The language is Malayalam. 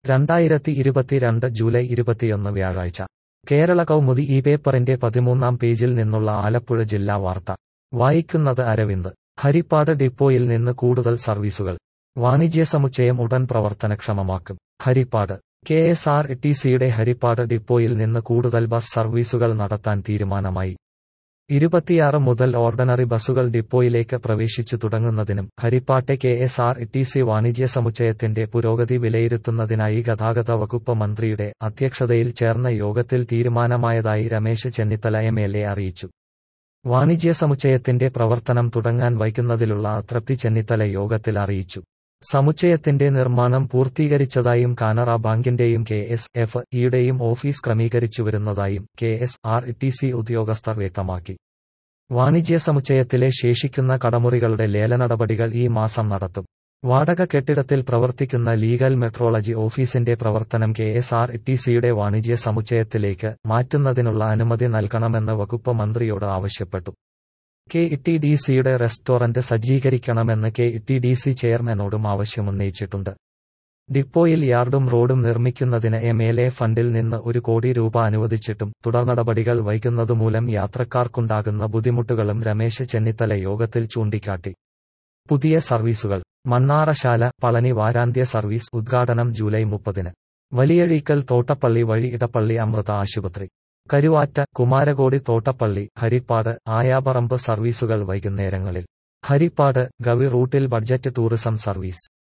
രണ്ടായിരത്തി ഇരുപത്തിരണ്ട് ജൂലൈ ഇരുപത്തിയൊന്ന് വ്യാഴാഴ്ച കേരള കൗമുദി ഈ പേപ്പറിന്റെ പതിമൂന്നാം പേജിൽ നിന്നുള്ള ആലപ്പുഴ ജില്ലാ വാർത്ത വായിക്കുന്നത് അരവിന്ദ് ഹരിപ്പാട് ഡിപ്പോയിൽ നിന്ന് കൂടുതൽ സർവീസുകൾ വാണിജ്യ സമുച്ചയം ഉടൻ പ്രവർത്തനക്ഷമമാക്കും Harippad K S R T സിയുടെ ഹരിപ്പാട് ഡിപ്പോയിൽ നിന്ന് കൂടുതൽ ബസ് സർവീസുകൾ നടത്താൻ തീരുമാനമായി ഇരുപത്തിയാറ് മുതൽ ഓർഡിനറി ബസ്സുകൾ ഡിപ്പോയിലേക്ക് പ്രവേശിച്ചു തുടങ്ങുന്നതിനും ഹരിപ്പാട്ടെ K S R T C വാണിജ്യ സമുച്ചയത്തിന്റെ പുരോഗതി വിലയിരുത്തുന്നതിനായി ഗതാഗത വകുപ്പ് മന്ത്രിയുടെ അധ്യക്ഷതയിൽ ചേർന്ന യോഗത്തിൽ തീരുമാനമായതായി Ramesh Chennithala M L A അറിയിച്ചു വാണിജ്യ സമുച്ചയത്തിന്റെ പ്രവർത്തനം തുടങ്ങാൻ വൈകുന്നതിലുള്ള അതൃപ്തി ചെന്നിത്തല യോഗത്തിൽ അറിയിച്ചു സമുച്ചയത്തിന്റെ നിർമ്മാണം പൂർത്തീകരിച്ചതായും കാനറ ബാങ്കിന്റെയും കെ എസ് എഫ് ഇയുടെയും ഓഫീസ് ക്രമീകരിച്ചുവരുന്നതായും K S R T C ഉദ്യോഗസ്ഥർ വ്യക്തമാക്കി വാണിജ്യ സമുച്ചയത്തിലെ ശേഷിക്കുന്ന കടമുറികളുടെ ലേല നടപടികൾ ഈ മാസം നടത്തും വാടക കെട്ടിടത്തിൽ പ്രവർത്തിക്കുന്ന ലീഗൽ മെട്രോളജി ഓഫീസിന്റെ പ്രവർത്തനം കെ എസ് ആർ ടി സിയുടെ വാണിജ്യ സമുച്ചയത്തിലേക്ക് മാറ്റുന്നതിനുള്ള അനുമതി നൽകണമെന്ന് വകുപ്പ് മന്ത്രിയോട് ആവശ്യപ്പെട്ടു കെ ടി ഡി സിയുടെ റെസ്റ്റോറന്റ് സജ്ജീകരിക്കണമെന്ന് കെ ടി ഡി സി ചെയർമാനോടും ആവശ്യമുന്നയിച്ചിട്ടുണ്ട് ഡിപ്പോയിൽ യാർഡും റോഡും നിർമ്മിക്കുന്നതിന് എം എൽ എ ഫണ്ടിൽ നിന്ന് ഒരു കോടി രൂപ അനുവദിച്ചിട്ടും തുടർനടപടികൾ വൈകുന്നതുമൂലം യാത്രക്കാർക്കുണ്ടാകുന്ന ബുദ്ധിമുട്ടുകളും രമേശ് ചെന്നിത്തല യോഗത്തിൽ ചൂണ്ടിക്കാട്ടി പുതിയ സർവീസുകൾ മണ്ണാറശാല പളനി വാരാന്ത്യ സർവീസ് ഉദ്ഘാടനം ജൂലൈ മുപ്പതിന് വലിയഴീക്കൽ തോട്ടപ്പള്ളി വഴി ഇടപ്പള്ളി അമൃത ആശുപത്രി കരുവാറ്റ കുമാരകോടി തോട്ടപ്പള്ളി ഹരിപ്പാട് ആയാപറമ്പ് സർവീസുകൾ വൈകുന്നേരങ്ങളിൽ ഹരിപ്പാട് ഗവി റൂട്ടിൽ ബഡ്ജറ്റ് ടൂറിസം സർവീസ്